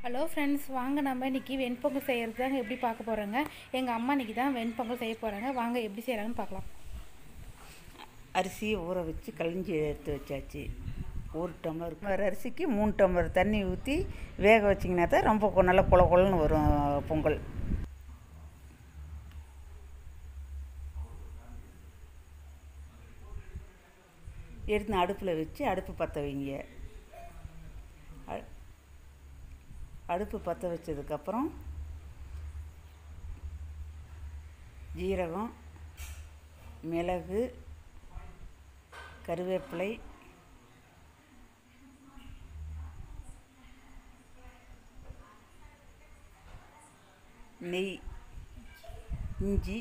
hello friends வாங்க நம்ம இன்றைக்கி வெண்பொங்கல் செய்கிறது தாங்க எப்படி பார்க்க போகிறோங்க எங்கள் அம்மா இன்றைக்கி தான் வெண்பொங்கல் செய்ய போகிறாங்க வாங்க எப்படி செய்கிறாங்கன்னு பார்க்கலாம் அரிசியை ஊற வச்சு கழிஞ்சி எடுத்து வச்சாச்சு ஒரு டம்ளர் வேறு அரிசிக்கு மூணு டம்ளர் தண்ணி ஊற்றி வேக வச்சிங்கன்னா தான் ரொம்ப கொ- நல்லா குள குளன்னு வரும் பொங்கல் எடுத்து அடுப்பில் வச்சு அடுப்பு பற்ற வைங்க அ- அடுப்பு பற்ற வச்சதுக்கப்புறம் ஜீரகம் மிளகு கருவேப்பிலை நெய் இஞ்சி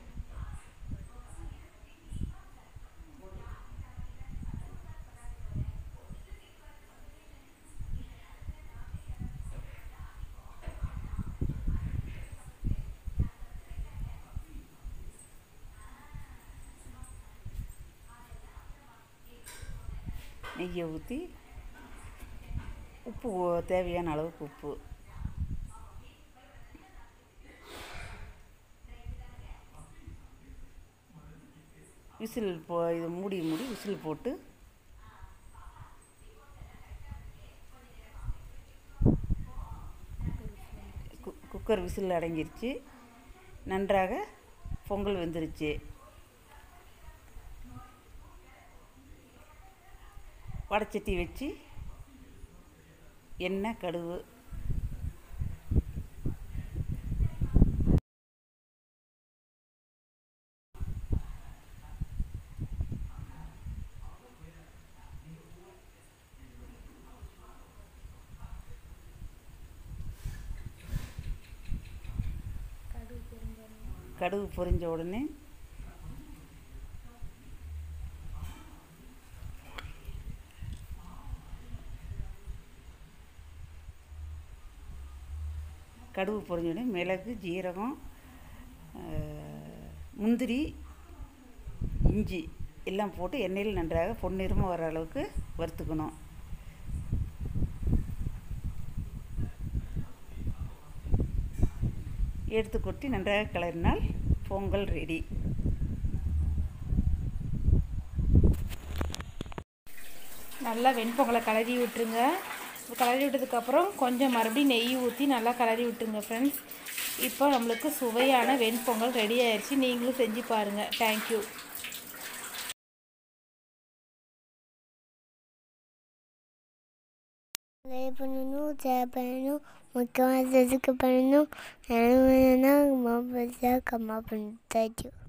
நெய்யை ஊற்றி உப்பு ஓ- தேவையான அளவுக்கு உப்பு விசில் போ இது மூடி மூடி விசில் போட்டு கு- குக்கர் விசில் அடங்கிருச்சு நன்றாக பொங்கல் வெந்துருச்சு வடச்சட்டி வச்சு எண்ணெய் கடுகு கடுகு பொரிஞ்ச உடனே கடுகு பொரிஞ்ச உடனே மிளகு ஜீரகம் அஹ், முந்திரி இஞ்சி எல்லாம் போட்டு எண்ணெயில் நன்றாக பொன்னிறமாக வர அளவுக்கு வறுத்துக்கணும் எடுத்து கொட்டி நன்றாக கிளறினால் பொங்கல் ரெடி நல்லா வெண்பொங்கலை கிளறி விட்டுருங்க கிளறி விட்டதுக்கப்புறம் கொஞ்சம் மறுபடியும் நெய் ஊற்றி நல்லா கிளறி விட்டுருங்க ஃப்ரெண்ட்ஸ் இப்போ நம்மளுக்கு சுவையான வெண்பொங்கல் ரெடி ஆயிடுச்சு நீங்களும் செஞ்சு பாருங்கள் தேங்க்யூ லைக் பண்ணணும் ஷேர் பண்ணணும் முக்கியமாக சப்ஸ்கிரைப் பண்ணணும் எனக்கு வேணும்னா கம்மா பண்ணணும் தேங்க்யூ